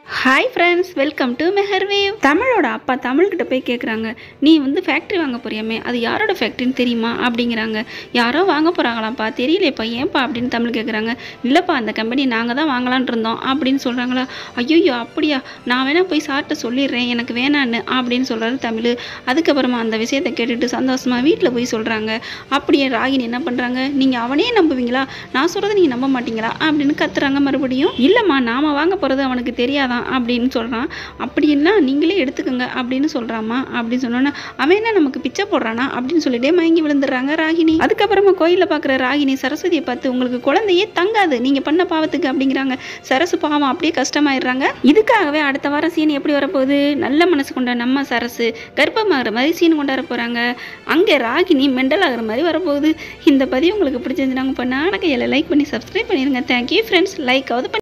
hi friends welcome to மெஹர்வேவ் தமிழோட அப்பா தமிழ்கிட்ட போய் கேட்குறாங்க நீ வந்து ஃபேக்ட்ரி வாங்க போறியாமே அது யாரோட ஃபேக்ட்ரின்னு தெரியுமா அப்படிங்கிறாங்க யாரோ வாங்க போகிறாங்களாப்பா தெரியலையப்பா ஏன்ப்பா அப்படின்னு தமிழ் கேட்குறாங்க இல்லைப்பா அந்த கம்பெனி நாங்கள் தான் வாங்கலான் இருந்தோம் அப்படின்னு சொல்கிறாங்களா ஐயோ அப்படியா நான் வேணா போய் சார்கிட்ட சொல்லிடுறேன் எனக்கு வேணான்னு அப்படின்னு சொல்கிறாரு தமிழ் அதுக்கப்புறமா அந்த விஷயத்தை கேட்டுட்டு சந்தோஷமாக வீட்டில் போய் சொல்கிறாங்க அப்படியே ராகினி என்ன பண்ணுறாங்க நீங்கள் அவனே நம்புவீங்களா நான் சொல்கிறத நீங்கள் நம்ப மாட்டீங்களா அப்படின்னு கத்துறாங்க மறுபடியும் இல்லைம்மா நாம வாங்க போகிறது அவனுக்கு தெரியாதான் அப்படின்னு சொல்கிறான் அப்படின்னா நீங்களே எடுத்துக்கோங்க அப்படின்னு சொல்கிறாம்மா அப்படின்னு சொன்னோன்னே அவன் என்ன நமக்கு பிச்சை போடுறானா அப்படின்னு சொல்லிட்டே மயங்கி விழுந்துடுறாங்க ராகினி அதுக்கப்புறமா கோயிலில் பார்க்குற ராகினி சரஸ்வதியை பார்த்து உங்களுக்கு குழந்தையே தங்காது நீங்கள் பண்ண பாவத்துக்கு அப்படிங்கிறாங்க சரசு பாவம் அப்படியே கஷ்டமாயிடுறாங்க இதுக்காகவே அடுத்த வாரம் சீன் எப்படி வரப்போகுது நல்ல மனசு கொண்ட நம்ம சரசு கர்ப்பமாகிற மாதிரி சீன் கொண்டாட போகிறாங்க அங்கே ராகினி மெண்டல் ஆகிற மாதிரி வரப்போகுது இந்த பதிவு உங்களுக்கு பிடிச்சிருந்துச்சுன்னா உங்கள் பண்ண லைக் பண்ணி சப்ஸ்கிரைப் பண்ணிடுங்க தேங்க்யூ ஃப்ரெண்ட்ஸ் லைக்காவது பண்ணி